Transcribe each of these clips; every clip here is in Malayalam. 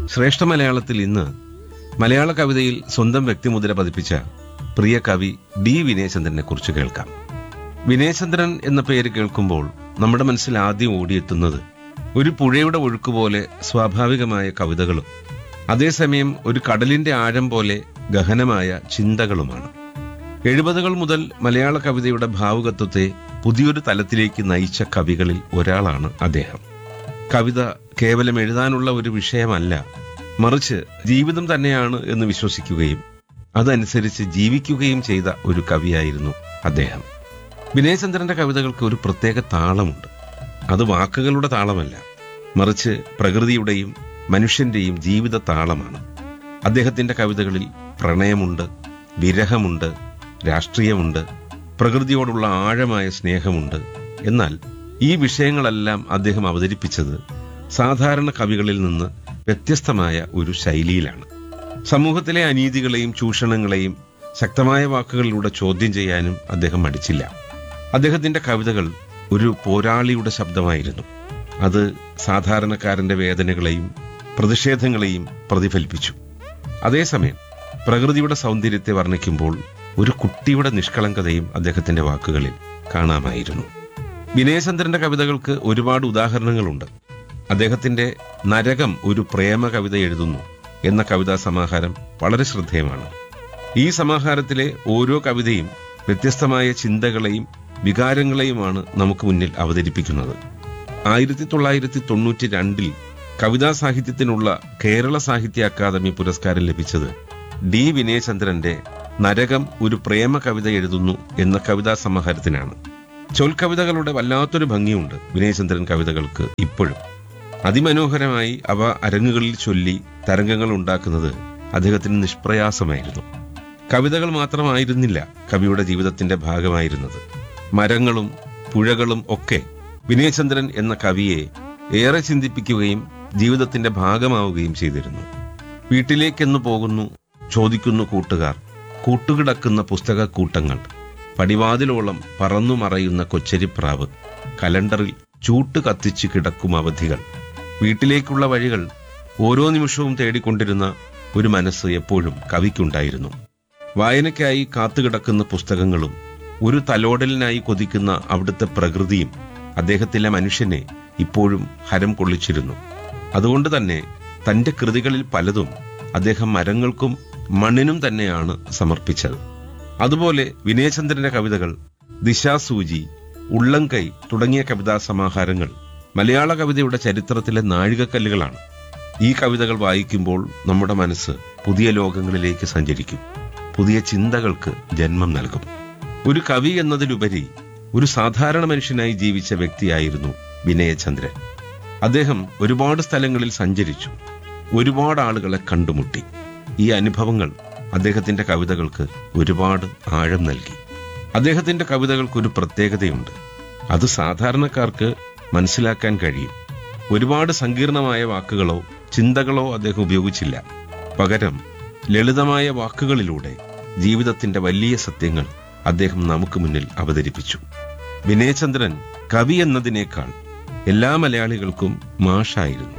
ശ്രേഷ്ഠ മലയാളത്തിൽ ഇന്ന് മലയാള കവിതയിൽ സ്വന്തം വ്യക്തിമുദ്ര പതിപ്പിച്ച പ്രിയ കവി ഡി വിനയചന്ദ്രനെ കുറിച്ച് കേൾക്കാം വിനയചന്ദ്രൻ എന്ന പേര് കേൾക്കുമ്പോൾ നമ്മുടെ മനസ്സിൽ ആദ്യം ഓടിയെത്തുന്നത് ഒരു പുഴയുടെ ഒഴുക്കുപോലെ സ്വാഭാവികമായ കവിതകളും അതേസമയം ഒരു കടലിന്റെ ആഴം പോലെ ഗഹനമായ ചിന്തകളുമാണ് എഴുപതുകൾ മുതൽ മലയാള കവിതയുടെ ഭാവുകത്വത്തെ പുതിയൊരു തലത്തിലേക്ക് നയിച്ച കവികളിൽ ഒരാളാണ് അദ്ദേഹം കവിത കേവലം എഴുതാനുള്ള ഒരു വിഷയമല്ല മറിച്ച് ജീവിതം തന്നെയാണ് എന്ന് വിശ്വസിക്കുകയും അതനുസരിച്ച് ജീവിക്കുകയും ചെയ്ത ഒരു കവിയായിരുന്നു അദ്ദേഹം വിനയചന്ദ്രന്റെ കവിതകൾക്ക് ഒരു പ്രത്യേക താളമുണ്ട് അത് വാക്കുകളുടെ താളമല്ല മറിച്ച് പ്രകൃതിയുടെയും മനുഷ്യന്റെയും ജീവിത താളമാണ് അദ്ദേഹത്തിന്റെ കവിതകളിൽ പ്രണയമുണ്ട് വിരഹമുണ്ട് രാഷ്ട്രീയമുണ്ട് പ്രകൃതിയോടുള്ള ആഴമായ സ്നേഹമുണ്ട് എന്നാൽ ഈ വിഷയങ്ങളെല്ലാം അദ്ദേഹം അവതരിപ്പിച്ചത് സാധാരണ കവികളിൽ നിന്ന് വ്യത്യസ്തമായ ഒരു ശൈലിയിലാണ് സമൂഹത്തിലെ അനീതികളെയും ചൂഷണങ്ങളെയും ശക്തമായ വാക്കുകളിലൂടെ ചോദ്യം ചെയ്യാനും അദ്ദേഹം മടിച്ചില്ല അദ്ദേഹത്തിന്റെ കവിതകൾ ഒരു പോരാളിയുടെ ശബ്ദമായിരുന്നു അത് സാധാരണക്കാരന്റെ വേദനകളെയും പ്രതിഷേധങ്ങളെയും പ്രതിഫലിപ്പിച്ചു അതേസമയം പ്രകൃതിയുടെ സൗന്ദര്യത്തെ വർണ്ണിക്കുമ്പോൾ ഒരു കുട്ടിയുടെ നിഷ്കളങ്കതയും അദ്ദേഹത്തിന്റെ വാക്കുകളിൽ കാണാമായിരുന്നു വിനയചന്ദ്രന്റെ കവിതകൾക്ക് ഒരുപാട് ഉദാഹരണങ്ങളുണ്ട് അദ്ദേഹത്തിന്റെ നരകം ഒരു പ്രേമ കവിത എഴുതുന്നു എന്ന കവിതാ സമാഹാരം വളരെ ശ്രദ്ധേയമാണ് ഈ സമാഹാരത്തിലെ ഓരോ കവിതയും വ്യത്യസ്തമായ ചിന്തകളെയും വികാരങ്ങളെയുമാണ് നമുക്ക് മുന്നിൽ അവതരിപ്പിക്കുന്നത് ആയിരത്തി തൊള്ളായിരത്തി തൊണ്ണൂറ്റി രണ്ടിൽ കവിതാ സാഹിത്യത്തിനുള്ള കേരള സാഹിത്യ അക്കാദമി പുരസ്കാരം ലഭിച്ചത് ഡി വിനയചന്ദ്രന്റെ നരകം ഒരു പ്രേമ കവിത എഴുതുന്നു എന്ന കവിതാ സമാഹാരത്തിനാണ് ചൊൽക്കവിതകളുടെ വല്ലാത്തൊരു ഭംഗിയുണ്ട് വിനയചന്ദ്രൻ കവിതകൾക്ക് ഇപ്പോഴും അതിമനോഹരമായി അവ അരങ്ങുകളിൽ ചൊല്ലി തരംഗങ്ങൾ ഉണ്ടാക്കുന്നത് അദ്ദേഹത്തിന് നിഷ്പ്രയാസമായിരുന്നു കവിതകൾ മാത്രമായിരുന്നില്ല കവിയുടെ ജീവിതത്തിന്റെ ഭാഗമായിരുന്നത് മരങ്ങളും പുഴകളും ഒക്കെ വിനയചന്ദ്രൻ എന്ന കവിയെ ഏറെ ചിന്തിപ്പിക്കുകയും ജീവിതത്തിന്റെ ഭാഗമാവുകയും ചെയ്തിരുന്നു വീട്ടിലേക്കെന്നു പോകുന്നു ചോദിക്കുന്നു കൂട്ടുകാർ കൂട്ടുകിടക്കുന്ന പുസ്തക കൂട്ടങ്ങൾ പടിവാതിലോളം പറന്നു മറയുന്ന കൊച്ചരിപ്രാവ് കലണ്ടറിൽ ചൂട്ട് കത്തിച്ച് കിടക്കും അവധികൾ വീട്ടിലേക്കുള്ള വഴികൾ ഓരോ നിമിഷവും തേടിക്കൊണ്ടിരുന്ന ഒരു മനസ്സ് എപ്പോഴും കവിക്കുണ്ടായിരുന്നു വായനയ്ക്കായി കാത്തുകിടക്കുന്ന പുസ്തകങ്ങളും ഒരു തലോടലിനായി കൊതിക്കുന്ന അവിടുത്തെ പ്രകൃതിയും അദ്ദേഹത്തിലെ മനുഷ്യനെ ഇപ്പോഴും ഹരം കൊള്ളിച്ചിരുന്നു അതുകൊണ്ട് തന്നെ തന്റെ കൃതികളിൽ പലതും അദ്ദേഹം മരങ്ങൾക്കും മണ്ണിനും തന്നെയാണ് സമർപ്പിച്ചത് അതുപോലെ വിനയചന്ദ്രന്റെ കവിതകൾ ദിശാസൂചി ഉള്ളംകൈ തുടങ്ങിയ കവിതാ സമാഹാരങ്ങൾ മലയാള കവിതയുടെ ചരിത്രത്തിലെ നാഴികക്കല്ലുകളാണ് ഈ കവിതകൾ വായിക്കുമ്പോൾ നമ്മുടെ മനസ്സ് പുതിയ ലോകങ്ങളിലേക്ക് സഞ്ചരിക്കും പുതിയ ചിന്തകൾക്ക് ജന്മം നൽകും ഒരു കവി എന്നതിലുപരി ഒരു സാധാരണ മനുഷ്യനായി ജീവിച്ച വ്യക്തിയായിരുന്നു വിനയചന്ദ്രൻ അദ്ദേഹം ഒരുപാട് സ്ഥലങ്ങളിൽ സഞ്ചരിച്ചു ഒരുപാട് ആളുകളെ കണ്ടുമുട്ടി ഈ അനുഭവങ്ങൾ അദ്ദേഹത്തിന്റെ കവിതകൾക്ക് ഒരുപാട് ആഴം നൽകി അദ്ദേഹത്തിന്റെ കവിതകൾക്ക് ഒരു പ്രത്യേകതയുണ്ട് അത് സാധാരണക്കാർക്ക് മനസ്സിലാക്കാൻ കഴിയും ഒരുപാട് സങ്കീർണമായ വാക്കുകളോ ചിന്തകളോ അദ്ദേഹം ഉപയോഗിച്ചില്ല പകരം ലളിതമായ വാക്കുകളിലൂടെ ജീവിതത്തിന്റെ വലിയ സത്യങ്ങൾ അദ്ദേഹം നമുക്ക് മുന്നിൽ അവതരിപ്പിച്ചു വിനയചന്ദ്രൻ കവി എന്നതിനേക്കാൾ എല്ലാ മലയാളികൾക്കും മാഷായിരുന്നു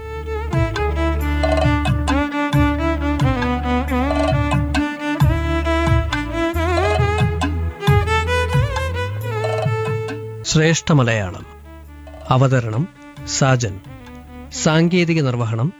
ശ്രേഷ്ഠ മലയാളം അവതരണം സാജൻ സാങ്കേതിക നിർവഹണം